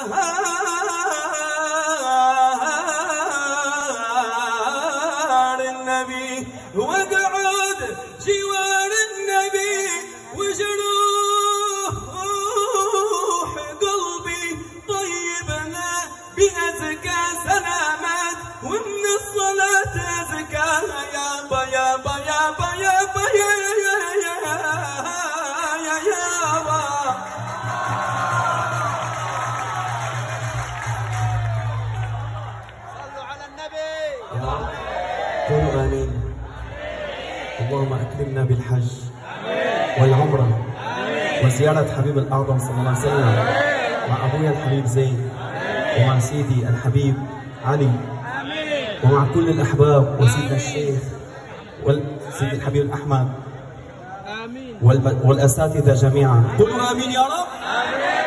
جوار النبي واقعد جوار النبي وجروح قلبي طيبنا بأزكى سلامات ومن الصلاة أزكى يابا يابا يابا يابا يا يا يا يا يابا صلوا على النبي يا رب قولوا آمين اللهم أكرمنا بالحج والعمرة وزيارة حبيب الأعظم صلى الله عليه وسلم مع أبويا الحبيب زين ومع سيدي الحبيب علي ومع كل الأحباب وسيدنا الشيخ وسيدي الحبيب أحمد امين والم- والأساتذة جميعا قولوا آمين يا رب